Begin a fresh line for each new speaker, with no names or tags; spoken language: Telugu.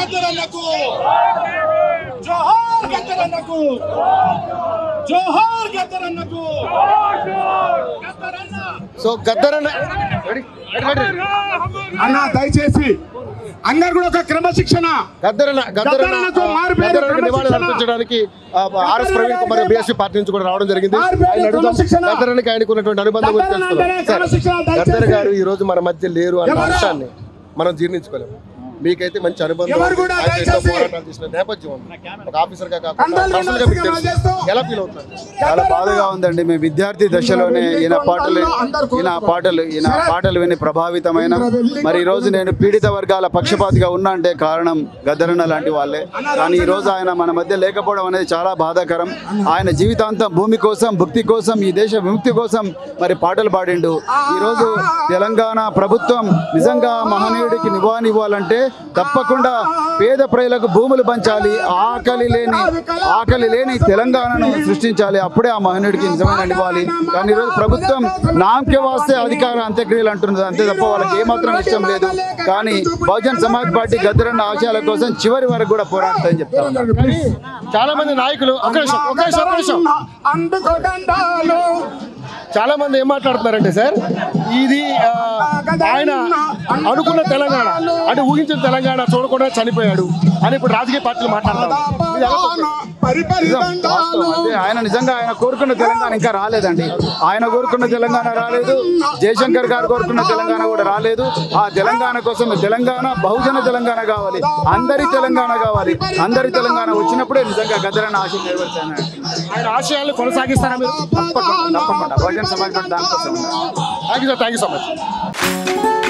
గద్దరన్నకు జోహార్ గద్దరన్నకు జోహార్ గద్దరన్నకు గద్దరన్న
సో గద్దరన్న రెడీ? Ready, ready.
అన్న దయచేసి అందరు కూడా ఒక క్రమశిక్షణ
గద్దరన్న గద్దరన్న
గద్దరన్నకు మారు పేరు
గద్దరన్నకు నివాళులు
క్రమశిక్షణ.
అర్పించడానికి ఆ, RS Praveen Kumar BSP party నుంచి కూడా రావడం జరిగింది
మారు పేరు
ఆయన అడుగుదాం.
క్రమశిక్షణ.
గద్దరన్నకి ఆయనకు ఉన్నటువంటి అనుబంధం గురించి
గద్దరన్న
తెలుసుకుందాం.
అంటేనే
సార్,
క్రమశిక్షణ, దయచేసి.
గద్దర్ గారు ఈ రోజు మన మధ్య లేరు అన్న
ఎవరు?
అంశాన్ని మనం జీర్ణించుకోలేము మీకైతే మంచి అనుబంధం
ఎవరు
ఉంది.
కూడా
ఆయన ఎంతో
దయచేసి.
పోరాటాలు చేసిన నేపథ్యం ఉంది ఒక ఆఫీసర్ గా కాకుండా
కండలు
పర్సనల్ గా మీకు
నమస్కారం
తెలుసు.
చేస్తూ.
ఎలా ఫీల్ అవుతున్నారు
చాలా బాధగా ఉందండి మేము విద్యార్థి దశలోనే ఈయన పాటలు ఈయన పాటలు ఈయన పాటలు విని ప్రభావితమైన మరి ఈ రోజు నేను పీడిత వర్గాల పక్షపాతిగా ఉన్నా అంటే కారణం గద్దరన్న లాంటి వాళ్ళే కానీ ఈ రోజు ఆయన మన మధ్య లేకపోవడం అనేది చాలా బాధాకరం ఆయన జీవితాంతం భూమి కోసం భక్తి కోసం ఈ దేశ విముక్తి కోసం మరి పాటలు పాడిండు ఈ రోజు తెలంగాణ ప్రభుత్వం నిజంగా మహనీయుడికి నివాళి ఇవ్వాలంటే తప్పకుండా పేద ప్రజలకు భూములు పంచాలి ఆకలి లేని ఆకలి లేని తెలంగాణను సృష్టించాలి అప్పుడే ఆ మహనీయుడికి నిజమైన ఇవ్వాలి కానీ ఈరోజు ప్రభుత్వం నామకే వాస్తే అధికార అంత్యక్రియలు అంటున్నది అంతే తప్ప వాళ్ళకి ఏమాత్రం ఇష్టం లేదు కానీ బహుజన్ సమాజ్ పార్టీ గద్దరన్న ఆశయాల కోసం చివరి వరకు కూడా పోరాడుతుందని చెప్తా ఉన్నారు
కానీ చాలా మంది నాయకులు ఒక నిమిషం ఒక నిమిషం ఒక నిమిషం
అందుకోదండాలు
చాలా మంది ఏం మాట్లాడుతున్నారంటే సార్ ఇది ఆ, ఆయన అనుకున్న తెలంగాణ అంటే ఊహించిన తెలంగాణ చూడకుండా చనిపోయాడు అని ఇప్పుడు రాజకీయ పార్టీలు మాట్లాడతారు ఇది ఎలా చూస్తారు?
పరిపరి
వాస్తవం. అదే ఆయన నిజంగా ఆయన కోరుకున్న తెలంగాణ ఇంకా రాలేదండి ఆయన కోరుకున్న తెలంగాణ రాలేదు జయశంకర్ గారు కోరుకున్న తెలంగాణ కూడా రాలేదు ఆ తెలంగాణ కోసం తెలంగాణ బహుజన తెలంగాణ కావాలి అందరి తెలంగాణ కావాలి అందరి తెలంగాణ వచ్చినప్పుడే నిజంగా గద్దరన్న ఆశ నెరవేర్చాను
ఆయన ఆశయాలను కొనసాగిస్తారా మీరు
తప్పకుండా తప్పకుండా బహుజన సమాజ్ పార్టీ దానికోసం ఉన్నారు.
Thank you sir thank you so much